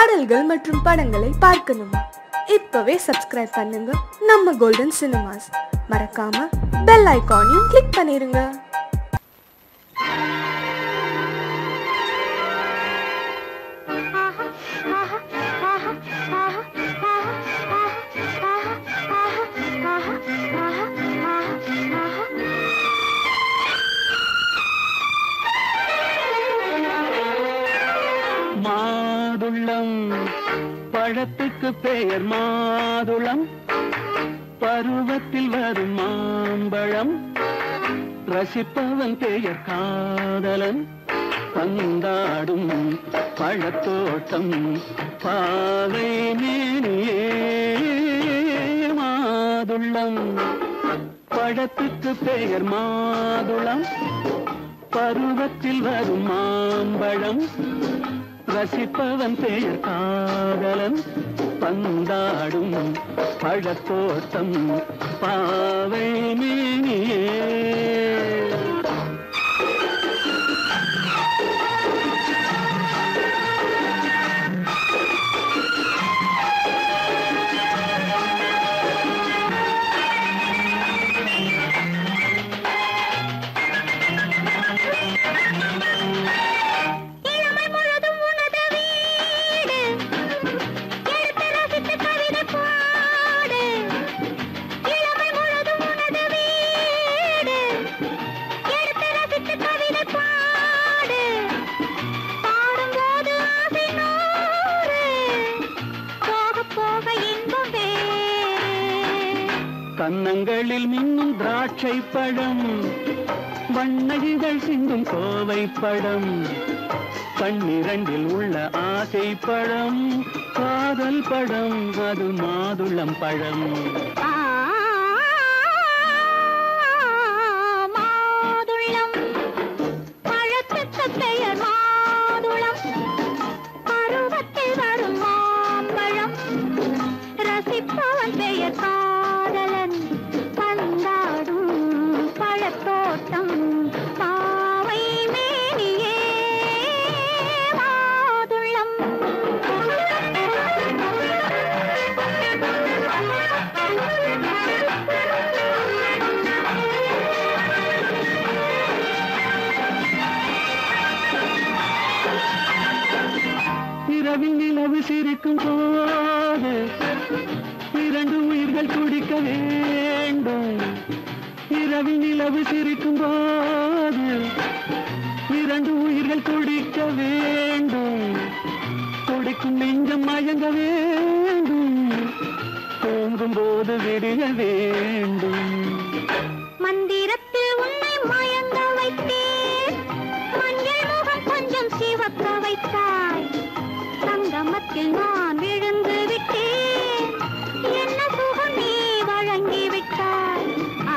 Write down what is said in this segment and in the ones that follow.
பாடல்கள் மற்றும் படங்களை பார்க்கணுமா இப்பவே சப்ஸ்கிரைப் பண்ணுங்க நம்ம கோல்டன் சினிமாஸ் மறக்காம பெல் ஐகானையும் கிளிக் பண்ணிருங்க மாதுளம் பழத்துக்கு பெயர் மாதுளம் பருவத்தில் வரும் மாம்பழம் ரசிப்பவன் பெயர் காதலன் பந்தாடும் பழத்தோட்டம் பாவை மேனியே மாதுளம் பழத்துக்கு பெயர் மாதுளம் பருவத்தில் வரும் மாம்பழம் ரசிப்பவன் பெயர் காதலன் பந்தாடும் பழத்தோட்டம் பாவை மேனியே இளமை முழுதும் உனது வீடு எடுத்து ரசித்து கவிதை பாடு இளமை முழுதும் உனது வீடு எடுத்து ரசித்து கவிதை பாடு பாடும்போது ஆசை நூறு போக போக இன்பம் வேறு கன்னங்களில் மின்னும் திராட்சை பழம் வண்ணகிகள் சிந்தும் கோவை பழம் கண்ணிரண்டில் உள்ள ஆசை பழம் காதல் பழம் அது மாதுளம் பழம் மாதுளம் பழத்துக்கு பெயர் மாதுளம் பருவத்தில் வரும் மாம்பழம் ரசிப்பவன் பெயர் காதலன் பந்தாடும் பழத்தோட்டம் பாவை மேனியே மாதுளம் இரவில் நிலவு சிரிக்கும் போது இரண்டு உயிர்கள் துடிக்க வேண்டும் இரவில் நிலவு சிரிக்கும் போது இரண்டு உயிர்கள் துடிக்க வேண்டும் துடிக்கும் நெஞ்சம் மயங்க வேண்டும் தூங்கும் போது விடிய வேண்டும் மந்திரத்தில் உன்னை மயங்க வைத்தேன் மஞ்சள் முகம் கொஞ்சம் சிவக்க வைத்தாய் சங்கமத்தில் நான் விழுந்து விட்டேன் என்ன சுகம் நீ வழங்கி விட்டாய் ஆ,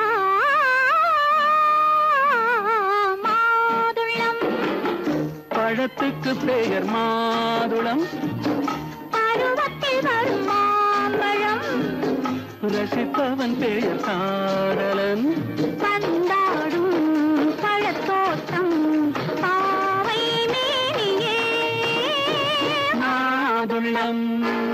மாதுளம் பழத்துக்கு பெயர் மாதுளம் பருவத்தில் வரும் மாம்பழம் ரசிப்பவன் பெயர் காதலன் பந்தாடும் பழத்தோட்டம் பாவை மேனியே மாதுளம்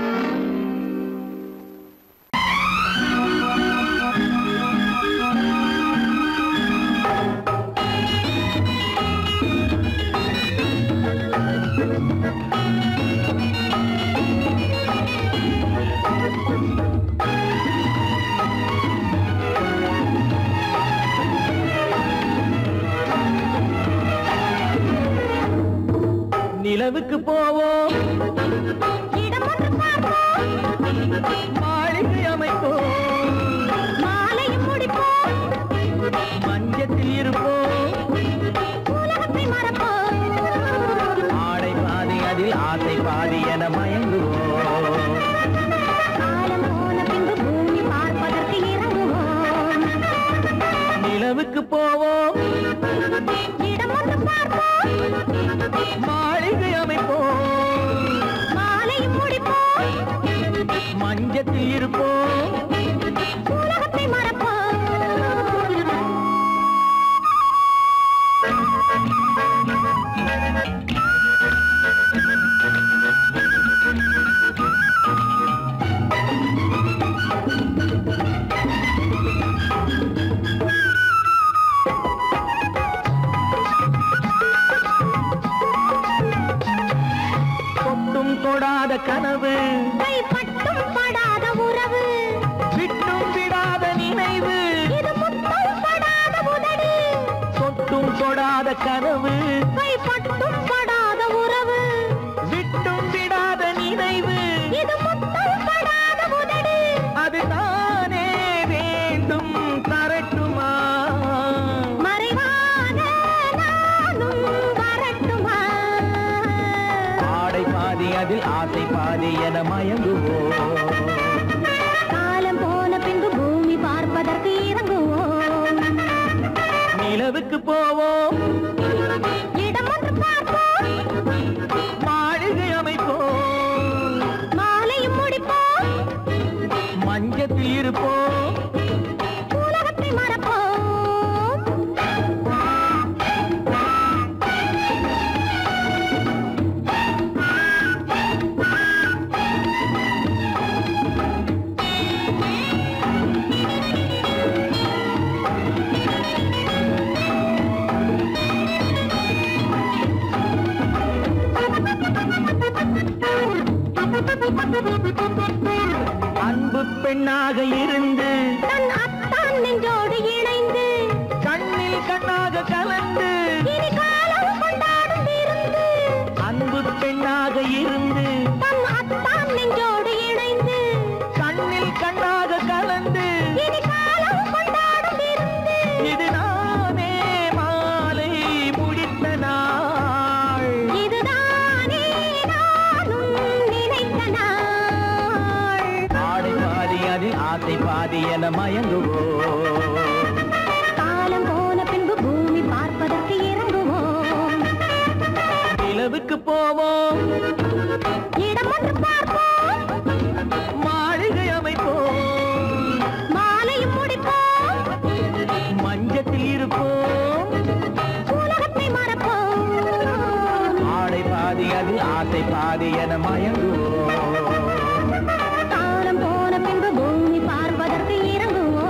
நிலவுக்கு போவோம் இடம் ஒன்று பார்ப்போம் மாளிகை அமைப்போம் மாலையும் முடிப்போம் மஞ்சத்தில் இருப்போம் உலகத்தை மறப்போம் ஆடை பாதி அதில் ஆசை பாதி என மயங்குவோம் காலம் போன பின்பு பூமி பார்ப்பதற்கு இறங்குவோம் நிலவுக்கு போவோம் இடம் ஒன்று பார்ப்போம் மாளிகை அமைப்போம் மாலையும் முடிப்போம் மஞ்சத்தில் இருப்போம் உலகத்தை மறப்போம் ஆ தொடாத கனவு கைப்பட்டும் படாத உறவு விட்டும் விடாத நினைவு இது முத்தம் படாத உதடு தொட்டும் தொடாத கனவு கைப்பட்டும் படாத உறவு விட்டும் விடாத நினைவு இது முத்தம் படாத உதடு அது தானே வேண்டும் தரட்டுமா மறைவான நானும் வரட்டுமா ஆடை பாதி அதில் ஆசை பாதி என மயங்குவோம் காலம் போன பின்பு பூமி பார்ப்பதற்கு இறங்குவோம் நிலவுக்கு போவோம் இடம் ஒன்று பார்ப்போம் மாளிகை அமைப்போம் மாலையும் முடிப்போம் மஞ்சத்தில் இருப்போம் உலகத்தை மறப்போம் அன்பு பெண்ணாக இருந்து தன் அத்தான் நெஞ்சோடு இணைந்து கண்ணில் கண்ணாக கலந்து இனி காலம் கொண்டாடும் விருந்து அன்பு பெண்ணாக இருந்து தன் அத்தான் நெஞ்சோடு இணைந்து கண்ணில் கண்ணாக கலந்து இனி காலம் கொண்டாடும் விருந்து இது நானே மாலை முடித்த நாள் இதுதானே நானும் நினைத்த நாள் ஆடை பாதி அதில் ஆசை பாதி என மயங்குவோம் காலம் போன பின்பு பூமி பார்ப்பதற்கு இறங்குவோம் நிலவுக்கு போவோம் இடம் ஒன்று பார்ப்போம் மாளிகை அமைப்போம் மாலையும் முடிப்போம் மஞ்சத்தில் இருப்போம் உலகத்தை மறப்போம் ஆடை பாதி அதில் ஆசை பாதி என மயங்குவோம் காலம் போன பின்பு பூமி பார்ப்பதற்கு இறங்குவோம்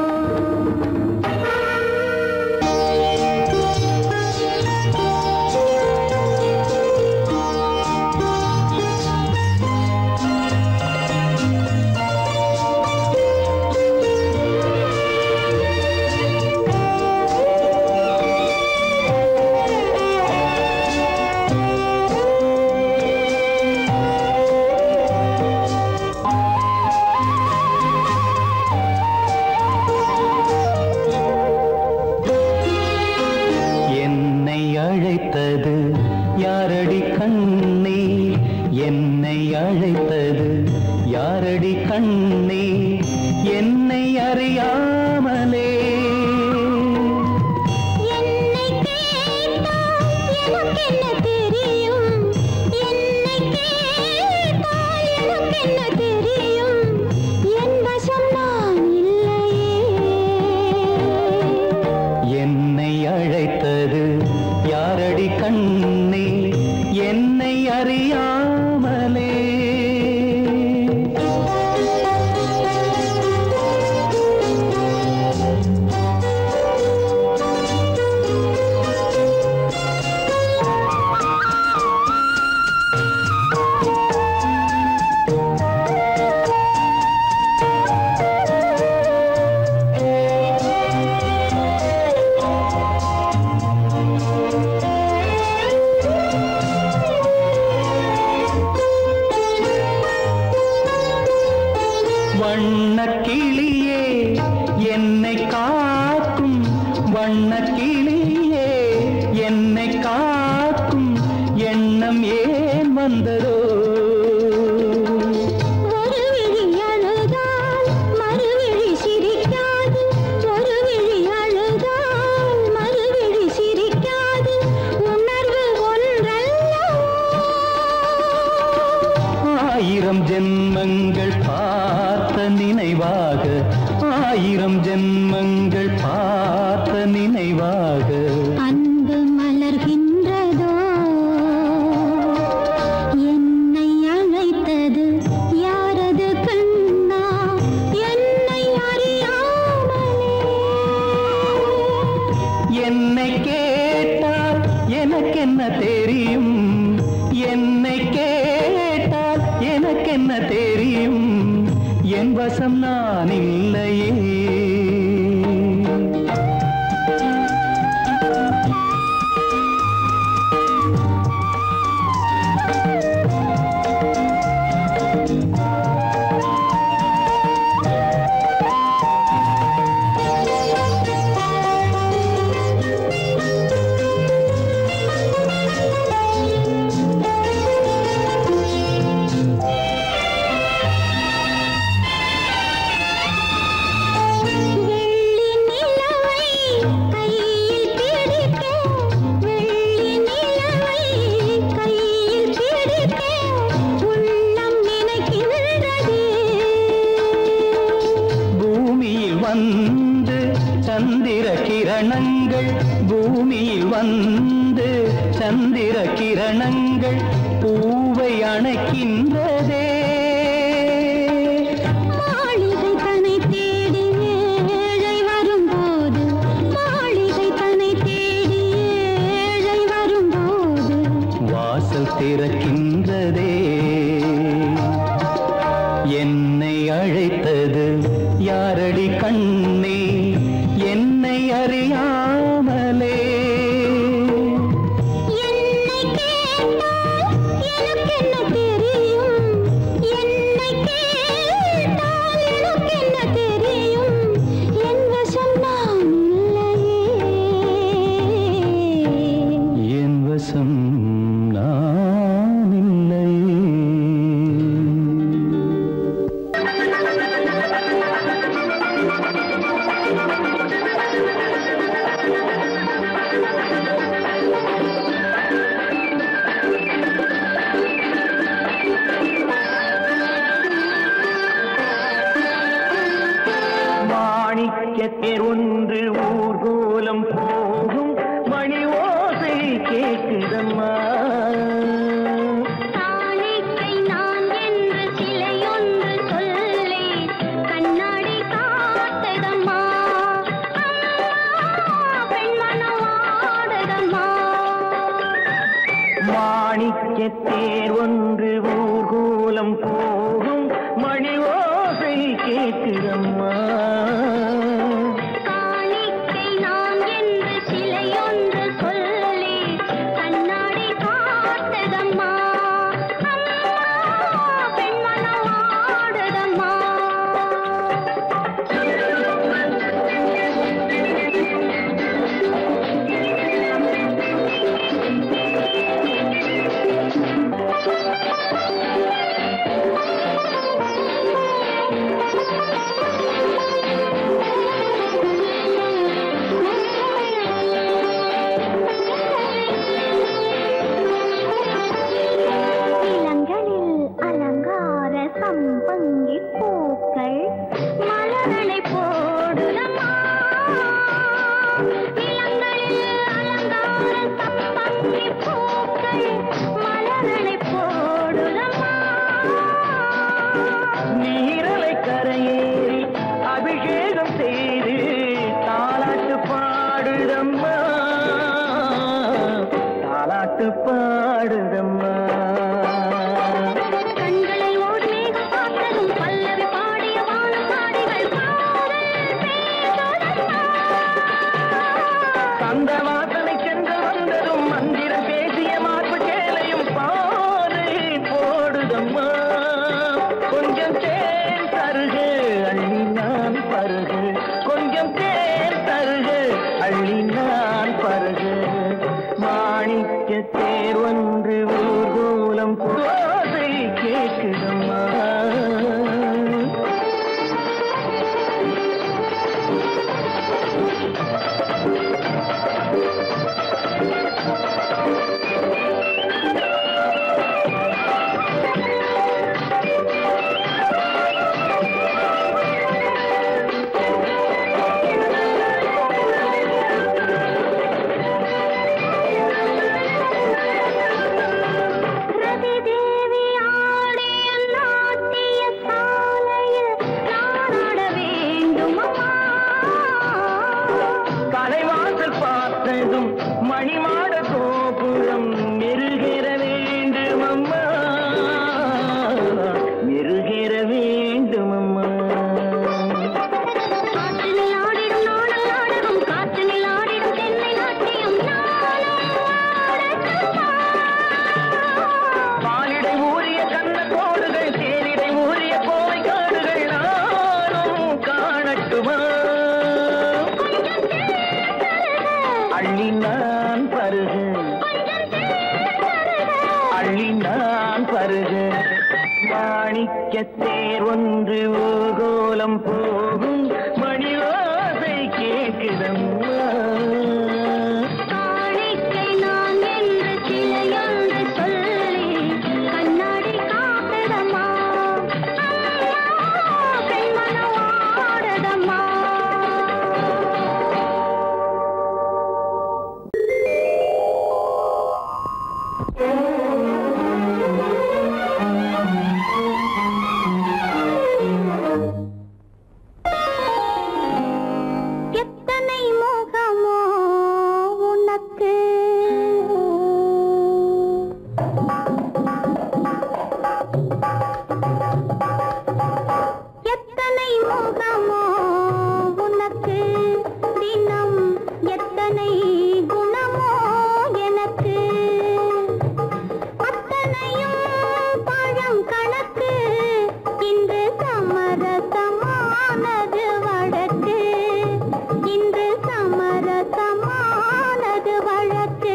என்னை அழைத்தது யாரடி கண்ணே என்னை அழைத்தது யாரடி கண்ணே என்னை அறியாமலே என்னை கேட்டால் எனக்கென்ன தெரியும் என்னை கேட்டால் எனக்கென்ன தெரியும் என் வசம் நான் இல்லையே என்னை அழைத்தது யாரடி கண்ணே என்னை அறியாமலே வண்ணக் கிளியே என்னை காக்கும் வண்ணக் கிளியே என்னை காக்கும் எண்ணம் ஏன் வந்ததோ ஒரு விழி அழுதால் மறுவிழி சிரிக்காது ஒரு விழி அழுதால் மறுவிழி சிரிக்காது உணர்வு ஒன்றல்லவோ ஆயிரம் ஜென்மங்கள் பார்த்த நினைவாக ஆயிரம் ஜென்மங்கள் பார்த்த நினைவாக அன்பு மலர்கின்றதோ என்னை அழைத்தது யாரது கண்ணா என்னை அறியாமலே என்னை கேட்டால் எனக்கென்ன தெரியும் என்னை கேட்டால் தெரியும் என் வசம் நான் இல்லையே வெள்ளி நிலவை கையில் பிடிக்க வெள்ளி நிலவை கையில் பிடிக்க உள்ளம் நினைக்கின்றதே பூமியில் வந்து சந்திர கிரணங்கள் பூமியில் வந்து சந்திர கிரணங்கள் பூவை அணைக்கின்றதே மாளிகை தன்னை தேடி ஏழை வரும்போது மாளிகை தன்னை தேடி ஏழை வரும்போது வாசல் திறக்கின்றதே என்னை அழைத்தது யாரடி கண்ணே என்னை அறியாமலே என்னை கேட்டால் எனக்கு என்ன தெரியும் என்னை கேட்டால் எனக்கு என்ன தெரியும் என் வசம் நான் இல்லையே என் வசம் நான் இல்லை மாணிக்கத்தேர் ஒன்று ஊர்கோலம் போகும் மணி ஓசை கேட்குதம்மா காணிக்கை நான் என்று சிலையொன்று சொல்லி கண்ணாடி காட்டுதம்மா அம்மா, பெண்மனம் ஆடுதம்மா மாணிக்கத்தேர் ஒன்று ஊர்கோலம் போகும் மணி ஓசை கேட்குதம்மா காணிக்கை நான் என்று சிலையொன்று சொல்லி கண்ணாடி காட்டுதம்மா அம்மா, பெண்மனம் ஆடுதம்மா இளங்களில் அலங்கார சம்பங்கி பூக்கள் மலர்களை போடுதம்மா இளங்களில் அலங்கார சம்பங்கி பூக்கள் மலர்களை போடுதம்மா நீரலை கரையேறி அபிஷேகம் செய்து தாலாட்டு பாடுதம்மா தாலாட்டு பாடுதம்மா கண்களை ஓர் மேகம் பார்த்ததும் பல்லவி பாடிய வானப்பாடிகள் காதல் பேசுதம்மா அந்த வாசனை சென்று வந்ததும் மந்திரம் பேசிய மார்பு சேலையும் பாதை போடுதம்மா கொஞ்சம் தேன் தருகு அள்ளி நான் பருகு கொஞ்சம் தேன் தருகு அள்ளி நான் பருகு மாணிக்க தேர் ஒன்று ஊர்கோலம் போதை கேட்குதம்மா மாணிக்கத்தேர் ஒன்று ஊர்கோலம் போகும் மணி ஓசை கேட்குதம்மா காணிக்கை நான் என்று சிலையொன்று சொல்லி கண்ணாடி காத்ததம்மா பெண்மனம் ஆடதம்மா எத்தனை முகமோ உனக்கு எத்தனை முகமோ உனக்கு தினம் எத்தனை குணமோ எனக்கு அத்தனையும் பழம் கணக்கு இன்று சமரசமானது வழக்கு இன்று சமரசமானது வழக்கு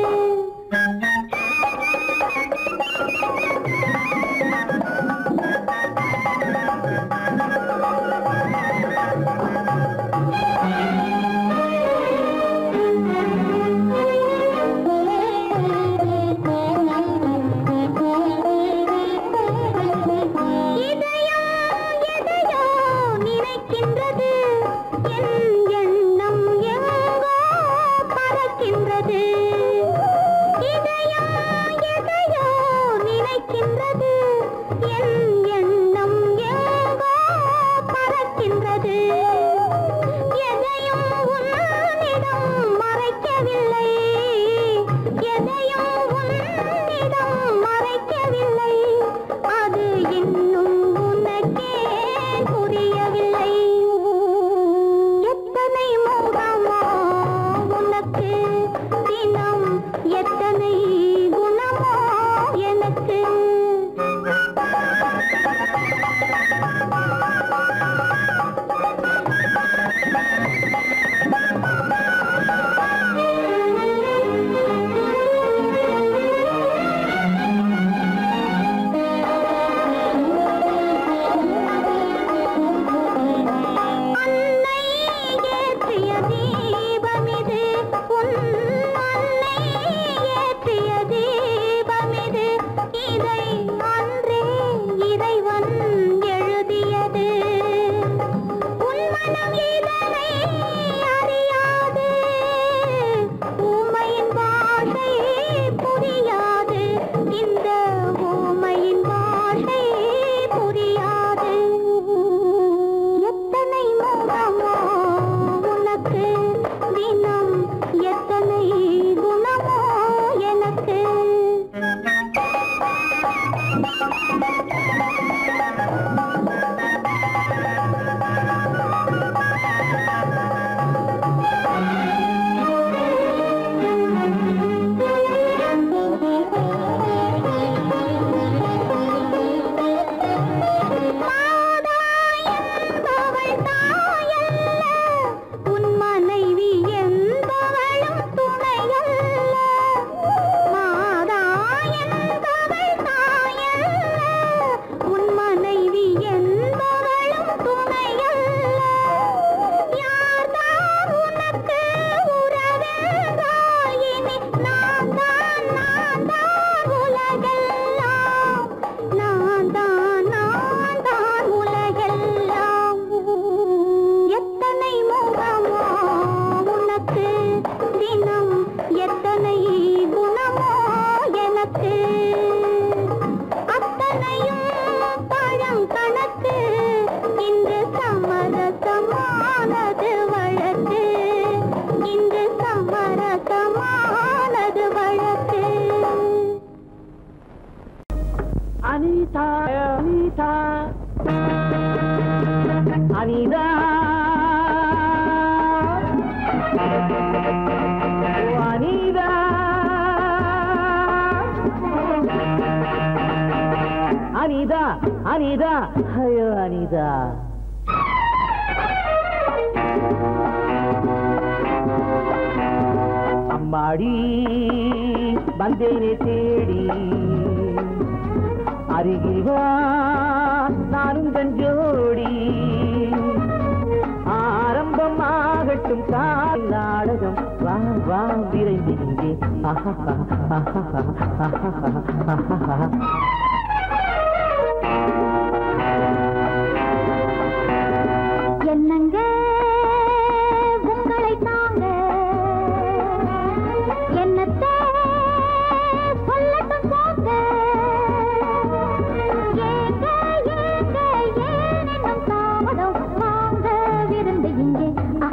இதயம் எதையோ நினைக்கின்றது என் எண்ணம் எங்கோ பறக்கின்றது இதயம் எதையோ நினைக்கின்றது என் எண்ணம் எங்கோ பறக்கின்றது எதையும் உன்னிடம் மறைக்கவில்லை எதையும் உன்னிடம் மறைக்கவில்லை அது இன்னும் உனக்கே புரியவில்லை எத்தனை முகமோ உனக்கு தினம் எத்தனை குணமோ எனக்கு அன்னை ஏற்றிய தீபமிது உன் அன்னை ஏற்றிய தீபமிது இதை அன்றே இறைவன் எழுதியது உன் மனம் இதனை அறியாது ஊமையின் பாஷை புரியாது இந்த ஊமையின் பாஷை புரியாது எத்தனை முகமோ உனக்கு தினம் எத்தனை குணமோ எனக்கு மாதா என்பவள் தாயல்ல உன் மனைவி என்பவளும் துணையல்ல மாதா என்பவள் தாயல்ல உன் மனைவி என்பவளும் துணையல்ல யார்தான் உனக்கு உறவென்றாயினி நான் தான் நான் தான் உலகெல்லாம் நான் தான் நான் தான் உலகெல்லாம் எத்தனை முகமோ உனக்கு தினம் எத்தனை குணமோ எனக்கு அத்தனையும் பழம் கணக்கு இன்று சமரசமானது வழக்கு இன்று சமரசமானது வழக்கு அனிதா அனிதா அனிதா ஓ அனிதா அனிதா அனிதா ஐயோ அனிதா அம்மாடி வந்தேனே தேடி அருகில் வா நானும் கஞ்சோடி ஆரம்பமாகட்டும் கால் நாடகம் வா வா விரைந்து இங்கே என்னங்க உங்களை தாங்க என்னத்தை சொல்லட்டும் போங்க ஏங்க ஏங்க ஏன் இன்னும் தாமதம் வாங்க விருந்து இங்கே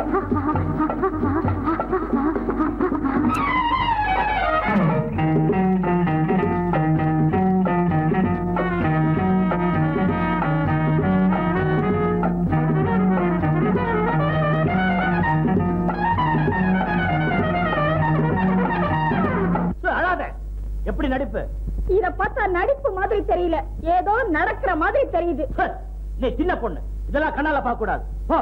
அழாத எப்படி நடிப்பு இத பார்த்தா நடிப்பு மாதிரி தெரியல ஏதோ நடக்கிற மாதிரி தெரியுது ஹ, நீ சின்ன பொண்ணு இதெல்லாம் கண்ணால பார்க்க கூடாது போ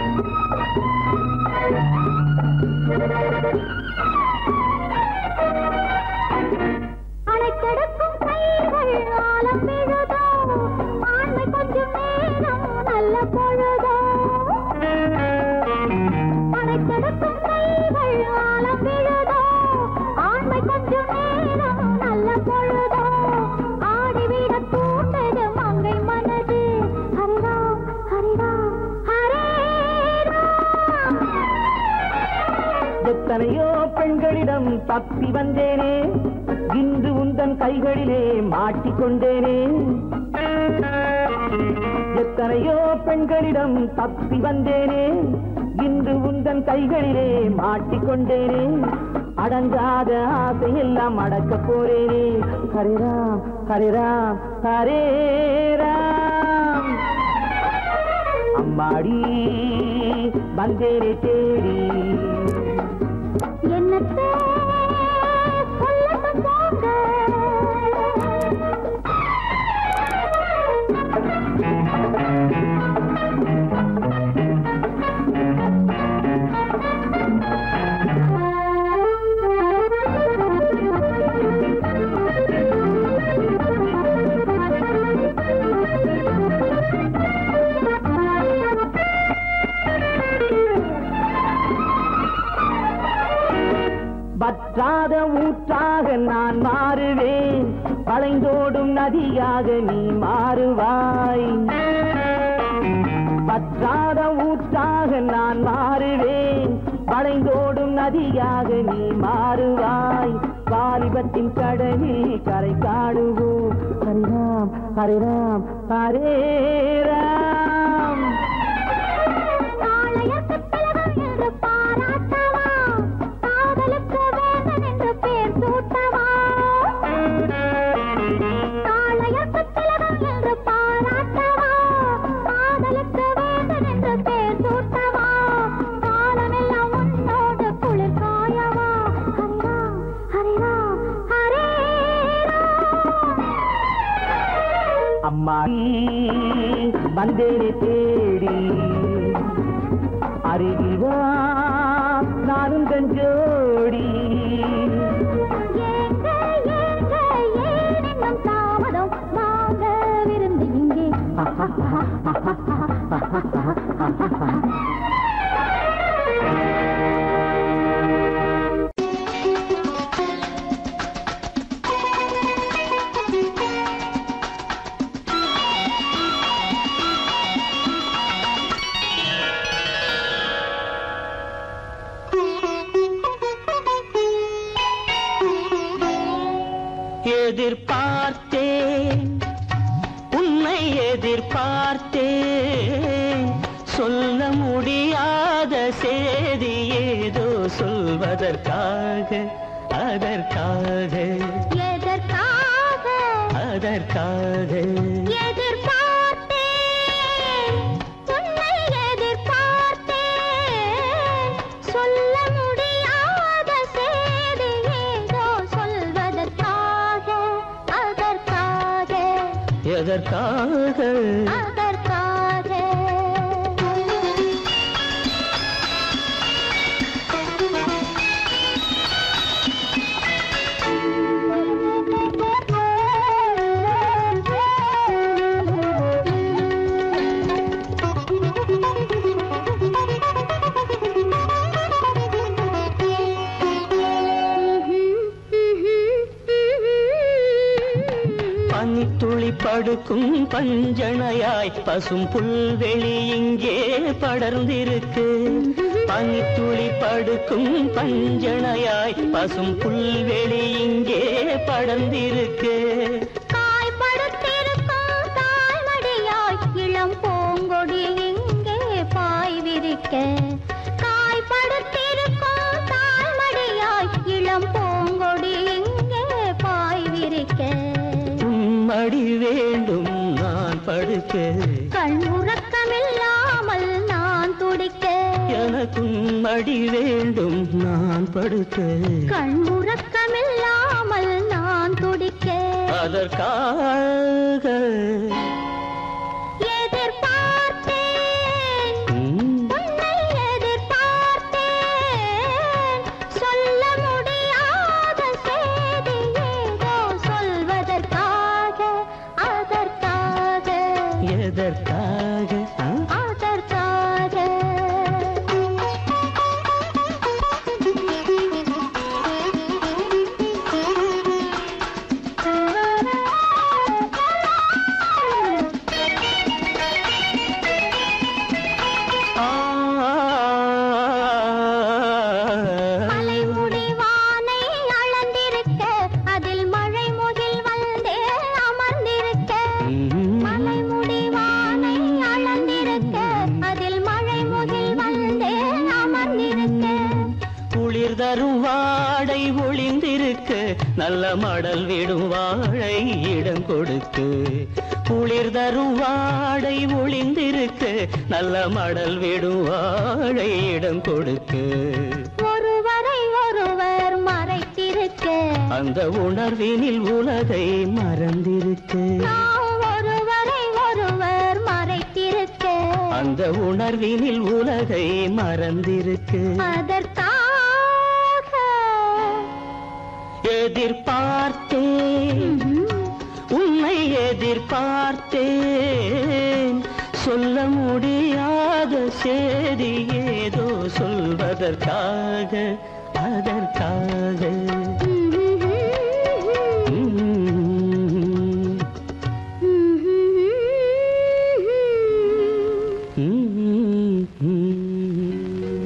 அணைக்கடக்கும் கைகள் ஆலம் விழுதோ ஆண்மை கொஞ்சம் நேரம் நல்ல பொழுதோ அணைக்கடக்கும் கைகள் ஆலம் விழுதோ ஆண்மை கொஞ்சம் நேரம் நல்ல பொழுதோ ஆடிவிட தூண்டது மங்கை மனது ஹரிராம் ஹரிராம் ஹரே ராம் எத்தனையோ பெண்களிடம் தப்பி வந்தேனே இன்று உந்தன் கைகளிலே மாட்டிக்கொண்டேனே எத்தனையோ பெண்களிடம் தப்பி வந்தேனே இன்று உந்தன் கைகளிலே மாட்டிக்கொண்டேனே அடங்காத ஆசையெல்லாம் அடக்கப் போறேனே ஹரிராம் ஹரிராம் ஹரே ராம் அம்மாடி வந்தேனே தேடி என்னத்தை சொல்லட்டும் போங்க வற்றாத ஊற்றாக நான் மாறுவேன் வளைந்தோடும் நதியாக நீ மாறுவாய் வற்றாத ஊற்றாக நான் மாறுவேன் வளைந்தோடும் நதியாக நீ மாறுவாய் வாலிபத்தின் கடலில் கரை காணுவோம் ஹரிராம் ஹரிராம் ஹரே ராம் நாளையற்கு திலகம் என்று பாராட்டவா காதலுக்கு வேந்தன் என்று பேர் சூட்டவா நாளையற்கு திலகம் என்று பாராட்டவா காதலுக்கு வேந்தன் என்று பேர் சூட்டவா காலமெல்லாம் உன்னோடு குளிர் காயவா ஹரிராம் ஹரிராம் ஹரே ராம் அம்மா வந்தேனே தேடி அருகில் வா நானும் கஞ்சோடி ஏங்க ஏங்க ஏன் இன்னும் தாமதம் வாங்க விருந்து இங்கே எதிர்பார்த்தேன் உன்னை எதிர்பார்த்தேன் சொல்ல முடியாத செய்தி ஏதோ சொல்வதற்காக அதற்காக எதற்காக அதற்காக எதிர்பார்த்தேன் உன்னை எதிர்பார்த்தேன் சொல்ல முடியாத செய்தி ஏதோ சொல்வதற்காக அதற்காக எதற்காக அதற்காக படுக்கும் பஞ்சணையாய் பசும் புல்வெளி இங்கே படர்ந்திருக்கு பனித்துளி படுக்கும் பஞ்சணையாய் பசும் புல்வெளி இங்கே படர்ந்திருக்கு காய்படுத்திருக்கும் தாய்மடியாய் இளம் பூங்கொடி இங்கே பாய் விரிக்க காய்படுத்திருக்கும் தாய்மடியாய் இளம் பூங்கொடி இங்கே பாய் விரிக்க உம்மடி வேண்டும் நான் படுக்க கண் உறக்கமில்லாமல் நான் துடிக்க எனக்கும் மடி வேண்டும் நான் படுக்க கண் உறக்கமில்லாமல் நான் துடிக்க அதற்காக எதிர்பார்த்தேன் ம், உன்னை எதிர்பார்த்தேன் சொல்ல முடியாத செய்தி ஏதோ சொல்வதற்காக அதற்காக எதற்காக ஆ? அதற்காக மலைமுடி வானை அளந்திருக்க அதில் மழை முகில் வந்தே அமர்ந்திருக்க மலைமுடி வானை அளந்திருக்க அதில் மழை முகில் வந்தே அமர்ந்திருக்க குளிர் தரும் வாடை ஒளிந்திருக்கு நல்ல மடல் விடும் வாழை இடம் கொடுத்து குளிர் தரும் வாடை ஒளிந்திருக்கு நல்ல மடல் விடும் வாழை இடம் கொடுத்து ஒருவரை ஒருவர் மறைத்திருக்க அந்த உணர்வினில் உலகை மறந்திருக்கு நாம் ஒருவரை ஒருவர் மறைத்திருக்க அந்த உணர்வினில் உலகை மறந்திருக்கு அதற்காக எதிர்பார்த்தேன் உன்னை எதிர்பார்த்தேன் சொல்ல முடியாத செய்தி ஏதோ சொல்வதற்காக அதற்காக ம். ம்.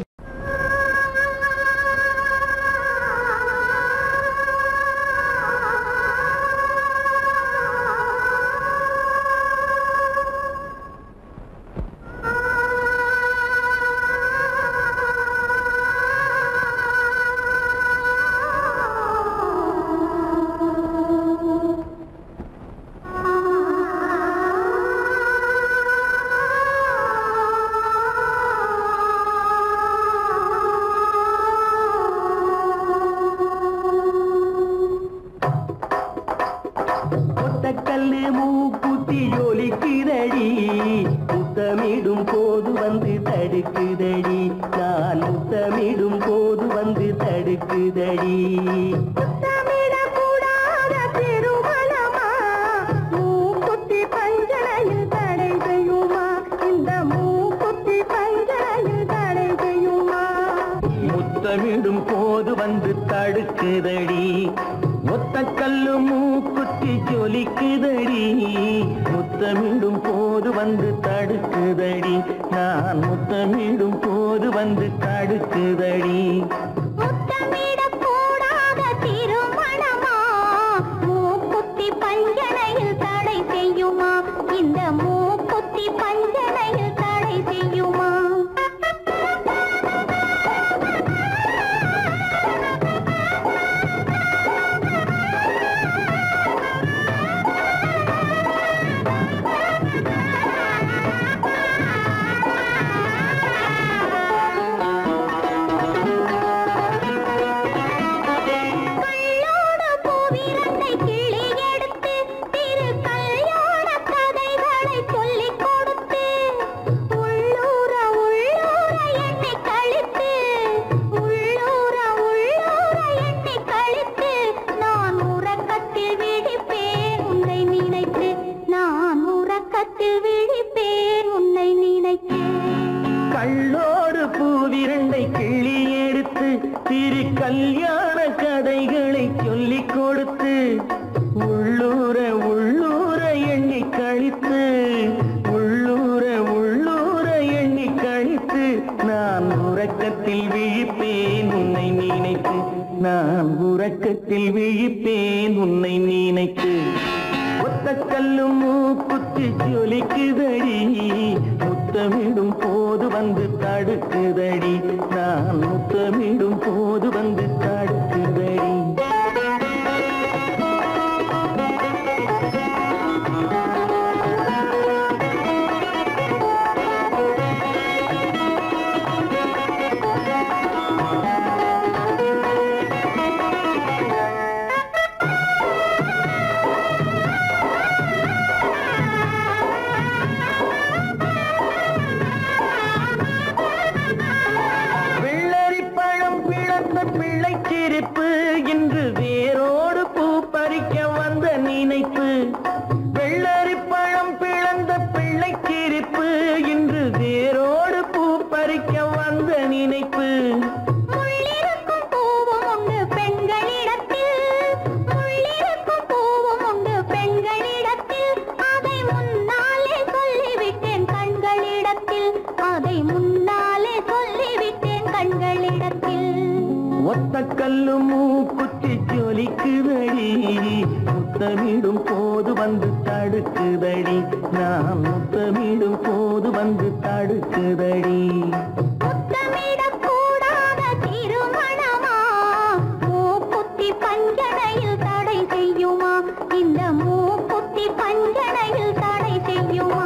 ஒத்தக்கல்லு மூக்குத்தி ஜொலிக்குதடி முத்தமிடும் போது வந்து தடுக்குதடி நான் முத்தமிடும் போது வந்து தடுக்குதடி முத்தமிடக்கூடாத திருமணமா மூக்குத்தி பஞ்சனையில் தடை செய்யுமா இந்த மூக்குத்தி பஞ்சனையில் தடை செய்யுமா முத்தமிடும் போது வந்து தடுக்குதடி ஒத்தக்கல்லு மூக்குத்தி ஜொலிக்குதடி முத்தமிடும் போது வந்து தடுக்குதடி நான் முத்தமிடும் போது வந்து தடுக்குதடி முத்தமிடக்கூடாத திருமணமா மூக்குத்தி பஞ்சனையில் தடை செய்யுமா இந்த மூக்குத்தி பஞ்சனையில் தடை செய்யுமா கள்ளோட பூவிரண்டை கிள்ளி எடுத்து திரு கல்யாண கதைகளை பார்த்து உள்ளூர உள்ளூர எண்ணி கழித்து நான் உறக்கத்தில் விழிப்பேன் உன்னை நினைத்து நான் உறக்கத்தில் விழிப்பேன் உன்னை நினைத்து ஒத்த கல்லும் மூக்குத்தி ஜொலிக்குதடி முத்தமிடும் போது வந்து தடுக்குதடி நான் முத்தமிடும் போது வந்து தடுக்குதடி வெள்ளரி பழம் பிளந்த பிள்ளை சிரிப்பு இன்று வேரோடு பூ பறிக்க வந்த நினைப்பு வெள்ளரி பழம் பிளந்த பிள்ளை சிரிப்பு இன்று வேரோடு பூ பறிக்க வந்த நினைப்பு முள்ளிருக்கும் பூவும் உண்டு பெண்களிடத்தில் முள்ளிருக்கும் பூவும் உண்டு பெண்களிடத்தில் அதை முன்னாலே சொல்லிவிட்டேன் கண்களிடத்தில் அதை முன்னாலே சொல்லிவிட்டேன் கண்களிடத்தில் ஒத்த கல்லு மூக்குத்தி ஜொலிக்குதடி முத்தமிடும் போது வந்து தடுக்குதடி நான் முத்தமிடும் போது வந்து தடுக்குதடி முத்தமிடக்கூடாத திருமணமா மூக்குத்தி பஞ்சனையில் தடை செய்யுமா இந்த மூக்குத்தி பஞ்சனையில் தடை செய்யுமா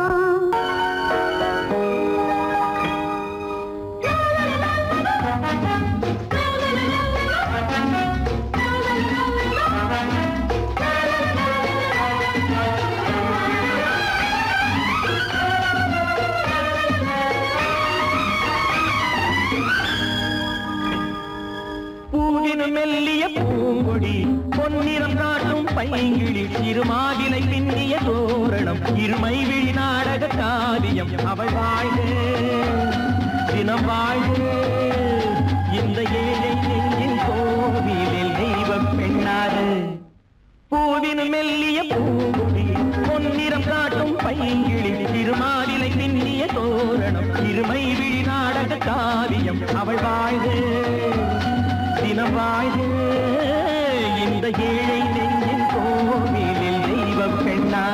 பூவினு மெல்லிய பூங்கொடி பொன்னிறம் காட்டும் பைங்கிழி சிறுமாதிலை பின்னிய தோரணம் இருமை விழி நாடக காவியம் அவள் வாழ்க தினம் வாழ்க இந்த ஏழை நெஞ்சின் கோவிலில் தெய்வ பெண்ணாக பூவினு மெல்லிய பூங்குடி பொன்னிறம் காட்டும் பைங்கிழி திருமாலிலை பின்னிய தோரணம் இருமை விழி நாடக காவியம் அவள் வாழ்க தினம் வாழ்க இந்த ஏழை நெஞ்சின் கோவிலில் தெய்வ பெண்ணாக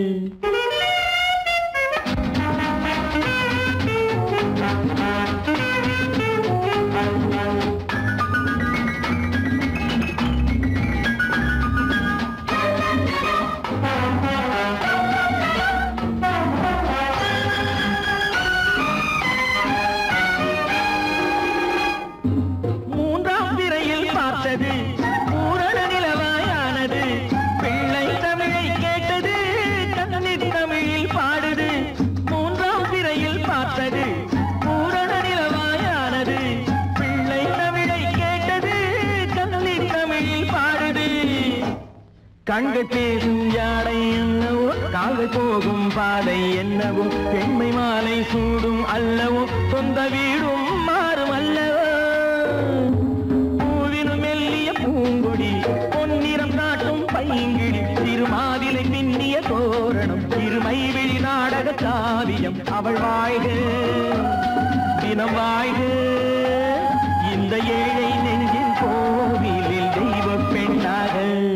மூன்றாம் திரையில் பார்த்தது பூரண நிலவாயானது பிள்ளை தமிழை கேட்டது கண்ணீர் தமிழில் பாடுது மூன்றாம் திரையில் பார்த்தது பூரண நிலவாயானது பிள்ளை தமிழை கேட்டது கண்ணீர் தமிழில் பாடுது கண்கள் பேசும் யாடை என்னவோ கால்கள் போகும் பாதை என்னவோ பெண்மை மாலை சூடும் அல்லவோ சொந்த வீடும் மாறும் அல்லவோ பூவினும் மெல்லிய பூங்கொடி பொன்னிறம் காட்டும் பைங்கிடி திருமாதிலை பின்னிய தோரணம் இருமை விழி நாடக காவியம் அவள் வாழ்க தினம் வாழ்க இந்த ஏழை நெஞ்சின் கோவிலில் தெய்வ பெண்ணாக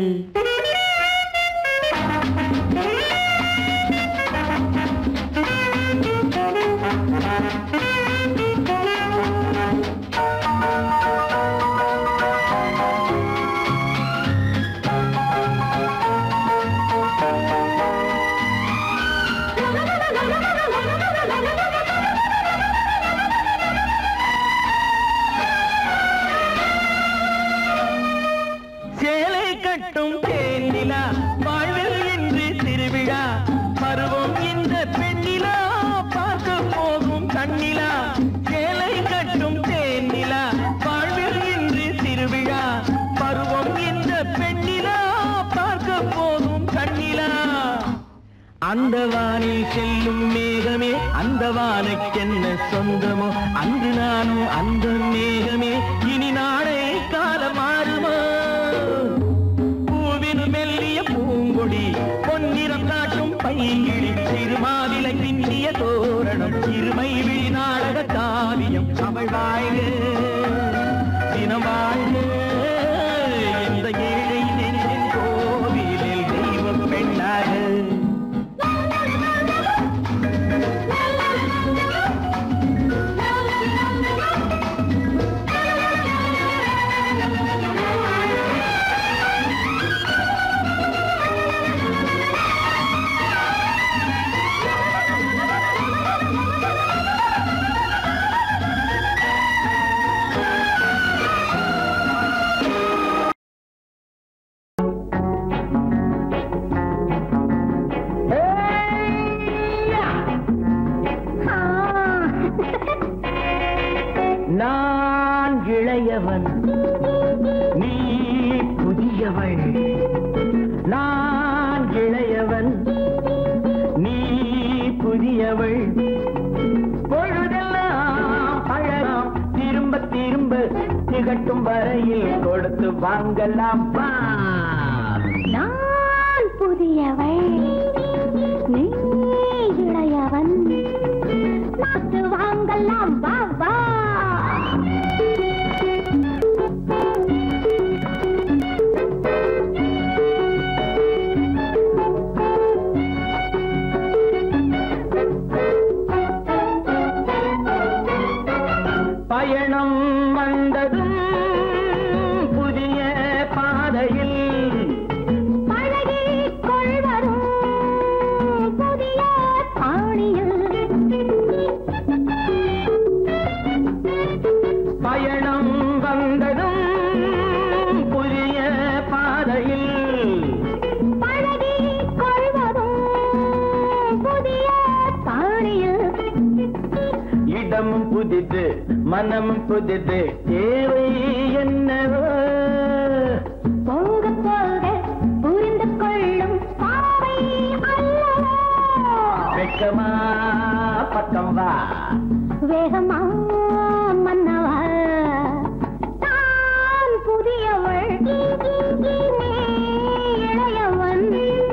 சேலை கட்டும் தேனிலா வாழ்வில் இன்று திருவிழா பருவம் இந்த பெண்ணிலா பார்க்க போகும் கண்ணிலா சேலை கட்டும் தேனிலா வாழ்வில் இன்று திருவிழா பருவம் இந்த பெண்ணிலா பார்க்க போகும் கண்ணிலா அந்த வானில் செல்லும் மேகமே அந்த வானுக்கென்ன சொந்தமோ அன்று நானும் அந்த மேகமே இனி நாளை காலம் மாறுமோ பூவின் மெல்லிய பூங்கொடி பொன்னிறம் காட்டும் பைங்கிழி திருமாவிலை பின்னிய தோரணம் இருமை விழி நாடக காவியம் அவள் வாழ்க தினம் வாழ்க இந்த ஏழை நெஞ்சின் கோவிலில் தெய்வ பெண்ணாக நான் இளையவன் நீ புதியவள் நான் இளையவன் நீ புதியவள் பொழுதெல்லாம் அழகாம் திரும்ப திரும்ப திகட்டும் வரையில் கொடுத்து வாங்கலாம் வா நான் புதியவள் நீ இளையவன் நாட்டு வாங்கலாம் வா வா பயணம் வந்ததும் புதிய பாதையில் பழகிக் கொள்வதும் புதிய பாணியில் பயணம் வந்ததும் புதிய பாதையில் பழகிக் கொள்வதும் புதிய பாணியில் இடமும் புதிது மனமும் புதிது தேவை என்னவோ போக போக புரிந்து கொள்ளும் பாவை அல்லவோ வெக்கமா பக்கம் வா வேகமா மன்னவா தான் புதியவள் நீ இளையவன்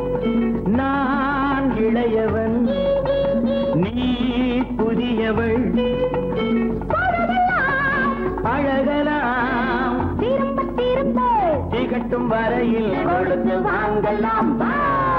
நான் இளையவன் நீ புதியவள் பொழுதெல்லாம் அழகலாம் திரும்ப திரும்ப திகட்டும் வரையில் கொடுத்து வாங்கலாம் வா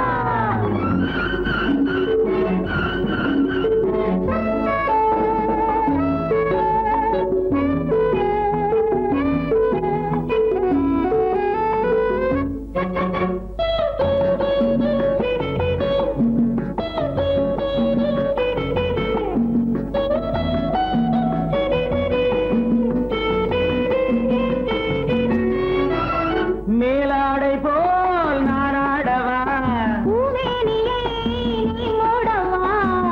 மேலாடை போல் நானாடவா பூமேனியை நீ மூடவா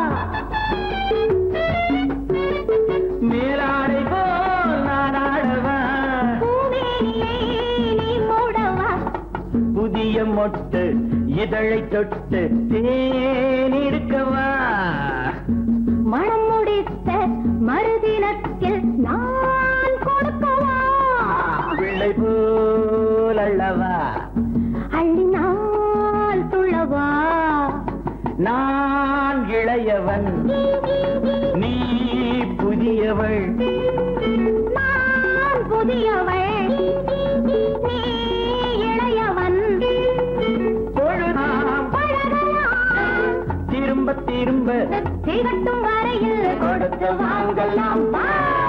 மேலாடை போல் நானாடவா பூமேனியை நீ மூடவா புதிய மொட்டு இதழை தொட்டு தேனிருக்கவா மனம் முடித்த மறுதினத்தில் நான் கொடுக்கவா பிள்ளை போல் அல்லவா அள்ளினால் துளவா நான் இளையவன் நீ புதியவள் நான் புதியவள் நீ இளையவன் பொழுதாம் பழகலாம் திரும்ப திரும்ப திகட்டும் வரையில் கொடுத்து வாங்கலாம் வா